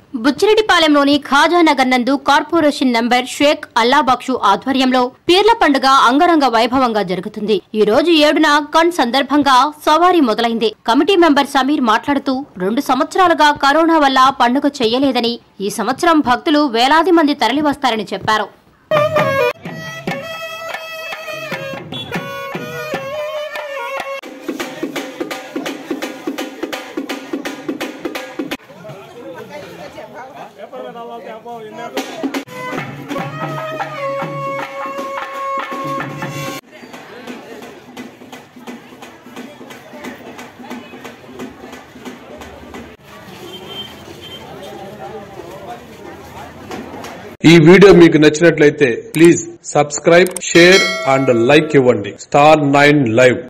బుచ్చిరెడ్డిపాలెంలోని ఖాజానగర్ నందు corporation number Sheikh Allabakshu ఆధ్వర్యంలో పీర్ల పండుగ అంగరంగ వైభవంగా జరుగుతుంది ఈ రోజు ఏడున కన్ సందర్భంగా సవారీ మొదలైంది కమిటీ మెంబర్ సమీర్ మాట్లాడుతూ రెండు సంవత్సరాలుగా కరోనా వల్ల పండుగ చేయలేదని ఈ సంవత్సరం భక్తులు వేలాది మంది తరలివస్తారని చెప్పారు ఈ వీడియో మీకు నచ్చినట్లయితే please subscribe share and like ఇవ్వండి స్టార్ నైన్ లైవ్